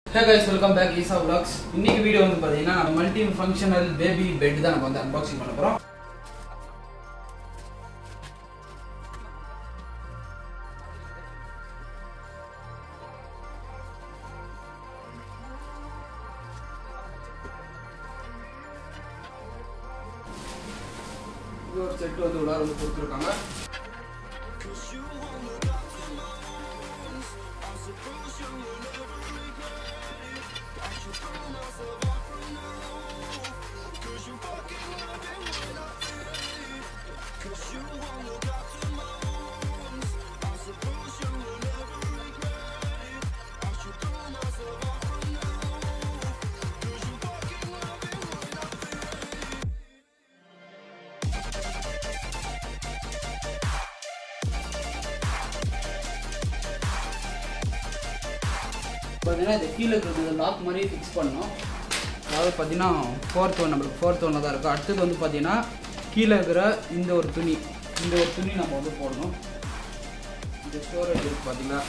ஹே guys welcome back Eesa vlogs இன்னைக்கு video வந்து பார்த்தீங்கன்னா நம்ம மல்டி ஃபங்க்ஷனல் பேபி பெட் தான் நம்ம வந்து அன்பாக்சிங் பண்ண போகிறோம் இது ஒரு செட் வந்து உள்ளார வந்து கொடுத்துருக்காங்க பார்த்தீங்கன்னா இது கீழே இருக்கிறது லாக் மாதிரி ஃபிக்ஸ் பண்ணோம் அதாவது பார்த்தீங்கன்னா ஃபோர்த் ஒன் நம்மளுக்கு ஃபோர்த் ஒன்று தான் இருக்கும் அடுத்தது வந்து பார்த்தீங்கன்னா கீழே இருக்கிற இந்த ஒரு துணி இந்த ஒரு துணி நம்ம வந்து போடணும் இந்த ஸ்டோரேஜ் இருக்கு பார்த்தீங்களா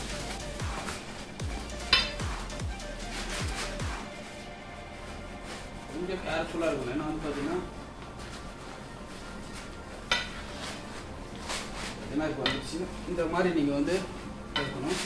கொஞ்சம் கேர்ஃபுல்லாக இருக்கும் ஏன்னா வந்து பார்த்தீங்கன்னா பார்த்தீங்கன்னா இப்போ வந்துச்சு இந்த மாதிரி நீங்கள் வந்து இருக்கணும்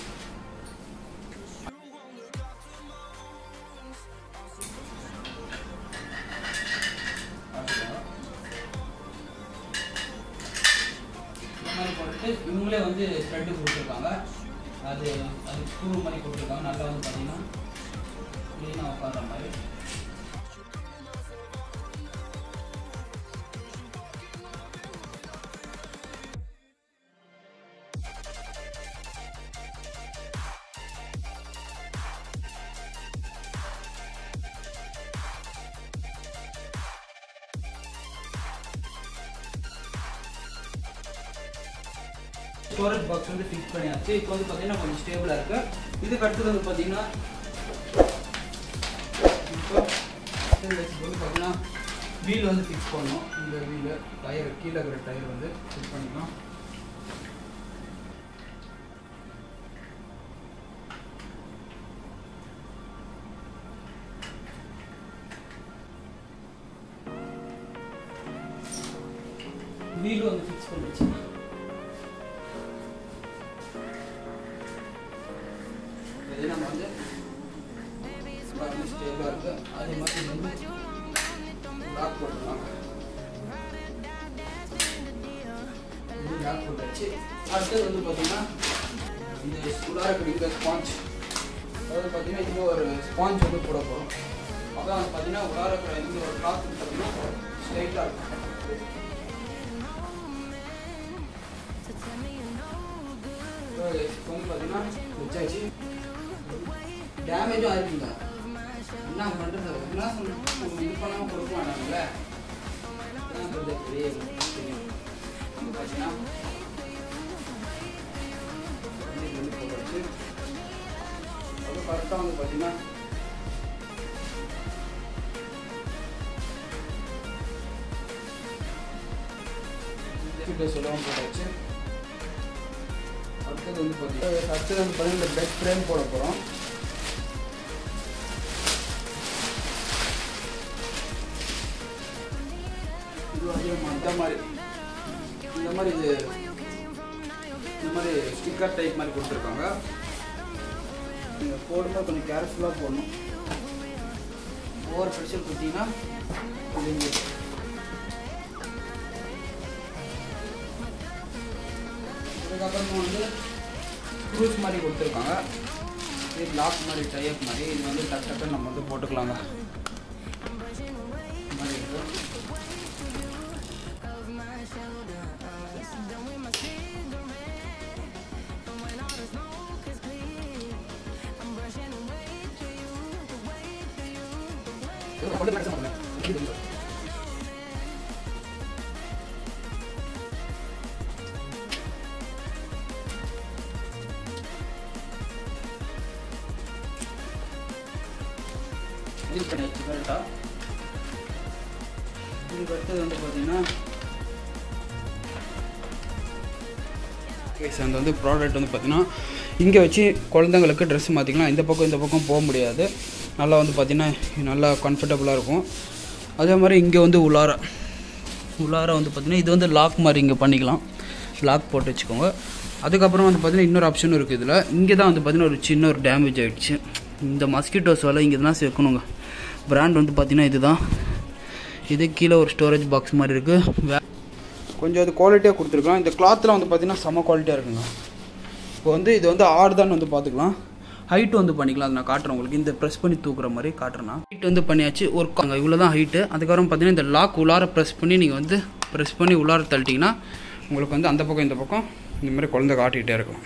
இந்த மாதிரி போட்டு இவங்களே வந்து த்ரெட்டு கொடுத்துருக்காங்க அது அது ஸ்க்ரூ மாதிரி கொடுத்துருக்காங்க நல்லா வந்து பார்த்தீங்கன்னா க்ளீனாக உட்கார்ற மாதிரி ஸ்டோரேஜ் பாக்ஸ் வந்து ஃபிக்ஸ் பண்ணியாச்சு இப்போ வந்து பார்த்தீங்கன்னா கொஞ்சம் ஸ்டேபிளாக இருக்குது இதுக்கு அடுத்தது வந்து பார்த்தீங்கன்னா இப்போ இதுக்கு வந்து பார்த்தீங்கன்னா வீல் வந்து ஃபிக்ஸ் பண்ணணும் இந்த வீலு டயர் கீழே இருக்கிற டயர் வந்து ஃபிக்ஸ் பண்ணிக்கலாம் வீல் வந்து ஃபிக்ஸ் பண்ணிடுச்சு இது நம்ம வந்து ஸ்டேபிளாக இருக்கு அதே மாதிரி இது வந்து லாக் போட்டுக்கலாம் லாக் போட்டாச்சு அடுத்தது வந்து பார்த்தீங்கன்னா இந்த உள்ளார இருக்கிற ஸ்பாஞ்ச் அதாவது பார்த்தீங்கன்னா இந்த ஒரு ஸ்பாஞ்ச் வந்து போட போகிறோம் அதான் வந்து பார்த்தீங்கன்னா உள்ளார இருக்கிற இந்த ஒரு கிளாத் பார்த்தீங்கன்னா ஸ்ட்ரைட்டாக இருக்கும் இப்போ வந்து பார்த்தீங்கன்னா வச்சாச்சு டேமேஜும் ஆயிருக்குங்க என்ன பண்ணுறது என்ன சொல்ல இது பண்ணாமல் கொடுக்க மாட்டாங்கல்ல என்ன பண்ணுறது பெரிய தெரியும் வந்து பார்த்தீங்கன்னா இது வந்து போட்டாச்சு அது கரெக்டாக வந்து பார்த்தீங்கன்னா சொல்லவும் போட்டாச்சு அடுத்தது வந்து பார்த்தீங்கன்னா அடுத்தது வந்து பார்த்தீங்கன்னா இந்த பெட் ஃப்ரேம் போட போகிறோம் இது வந்து அந்த மாதிரி இந்த மாதிரி இது இந்த மாதிரி ஸ்டிக்கர் டைப் மாதிரி கொடுத்துருக்காங்க நீங்கள் போடும்போது கொஞ்சம் கேர்ஃபுல்லாக போடணும் ஓவர் ப்ரெஷர் கொடுத்தீங்கன்னா இது இதுக்கப்புறமா வந்து க்ரூஸ் மாதிரி கொடுத்துருக்காங்க இது லாக் மாதிரி டைப் மாதிரி இது வந்து டக் டக்குன்னு நம்ம வந்து போட்டுக்கலாங்க இந்த மாதிரி இருக்கு இது கொண்டு போய் பண்ணுங்க. இது வந்து. இது பண்ணியாச்சு கரெக்டாக இதுக்கு அடுத்தது வந்து பார்த்தீங்கன்னா கேஸ் அந்த வந்து ப்ராடக்ட் வந்து பார்த்தீங்கன்னா இங்கே வச்சு குழந்தைங்களுக்கு ட்ரெஸ் மாற்றிக்கலாம் இந்த பக்கம் இந்த பக்கம் போக முடியாது நல்லா வந்து பார்த்திங்கன்னா நல்லா கம்ஃபர்டபுளாக இருக்கும் அதே மாதிரி இங்கே வந்து உள்ளார உள்ளார வந்து பார்த்திங்கன்னா இது வந்து லாக் மாதிரி இங்கே பண்ணிக்கலாம் லாக் போட்டு வச்சுக்கோங்க அதுக்கப்புறம் வந்து பார்த்திங்கன்னா இன்னொரு ஆப்ஷனும் இருக்குது இதில் இங்கே தான் வந்து பார்த்திங்கன்னா ஒரு சின்ன ஒரு டேமேஜ் ஆகிடுச்சு இந்த மஸ்கிட்டோஸ் வேலை இங்கே தான் சேர்க்கணுங்க பிராண்ட் வந்து பார்த்திங்கன்னா இதுதான் இது கீழே ஒரு ஸ்டோரேஜ் பாக்ஸ் மாதிரி இருக்குது வே கொஞ்சம் அது குவாலிட்டியாக கொடுத்துருக்கலாம் இந்த கிளாத்தில் வந்து பார்த்திங்கன்னா செம்ம குவாலிட்டியாக இருக்குங்க இப்போ வந்து இது வந்து ஆடுதான்னு வந்து பார்த்துக்கலாம் ஹைட் வந்து பண்ணிக்கலாம் அதை நான் காட்டுறேன் உங்களுக்கு இந்த ப்ரெஸ் பண்ணி தூக்குற மாதிரி காட்டுறேன்னா ஹைட் வந்து பண்ணியாச்சு ஒர்க் அங்கே இவ்வளோ தான் ஹைட்டு அதுக்கப்புறம் பார்த்தீங்கன்னா இந்த லாக் உள்ளார ப்ரெஸ் பண்ணி நீங்கள் வந்து ப்ரெஸ் பண்ணி உள்ளார தள்ளிட்டிங்கன்னா உங்களுக்கு வந்து அந்த பக்கம் இந்த பக்கம் இந்த மாதிரி குழந்தை காட்டிக்கிட்டே இருக்கும்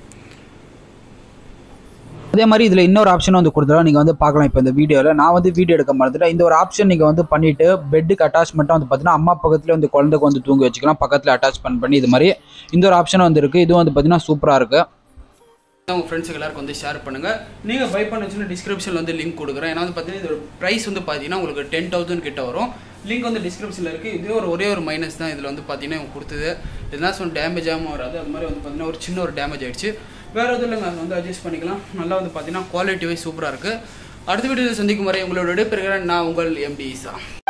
அதே மாதிரி இதில் இன்னொரு ஆப்ஷன் வந்து கொடுத்துருவோம் நீங்கள் வந்து பார்க்கலாம் இப்போ இந்த வீடியோவில் நான் வந்து வீடியோ எடுக்க மறந்துட்டேன் இந்த ஒரு ஆப்ஷன் நீங்கள் வந்து பண்ணிவிட்டு பெட்டுக்கு அட்டாச்மெண்ட்டாக வந்து பார்த்தீங்கன்னா அம்மா பக்கத்தில் வந்து குழந்தைக்கு வந்து தூங்க வச்சுக்கலாம் பக்கத்தில் அட்டாச்மெண்ட் பண்ணி இது மாதிரி இந்த ஒரு ஆப்ஷன் வந்து இருக்குது இதுவும் வந்து பார்த்தீங்கன்னா சூப்பராக இருக்குது உங்கள் ஃப்ரெண்ட்ஸுக்கு எல்லாருக்கும் வந்து ஷேர் பண்ணுங்கள் நீங்கள் பை பண்ண வச்சுன்னா டிஸ்கிரிப்ஷனில் வந்து லிங்க் கொடுக்குறேன் ஏன்னா வந்து பார்த்தீங்கன்னா இதோட ப்ரைஸ் வந்து பார்த்தீங்கன்னா உங்களுக்கு டென் தௌசண்ட் கிட்ட வரும் லிங்க் வந்து டிஸ்கிரிப்ஷனில் இருக்குது இதே ஒரு ஒரே ஒரு மைனஸ் தான் இதில் வந்து பார்த்தீங்கன்னா இவங்க கொடுத்தது இதெல்லாம் சொன்ன டேமேஜ் ஆகாமல் வராது அது மாதிரி வந்து பார்த்தீங்கன்னா ஒரு சின்ன ஒரு டேமேஜ் ஆயிடுச்சு வேறு எதுவும் இல்லைங்க அது வந்து அட்ஜஸ்ட் பண்ணிக்கலாம் நல்லா வந்து பார்த்தீங்கன்னா குவாலிட்டி வைஸ் சூப்பராக இருக்குது அடுத்த வீடியோவில் சந்திக்கும் வரை உங்களோட விடைபெறுகிறேன் நான் உங்கள் எம்டி ஈசா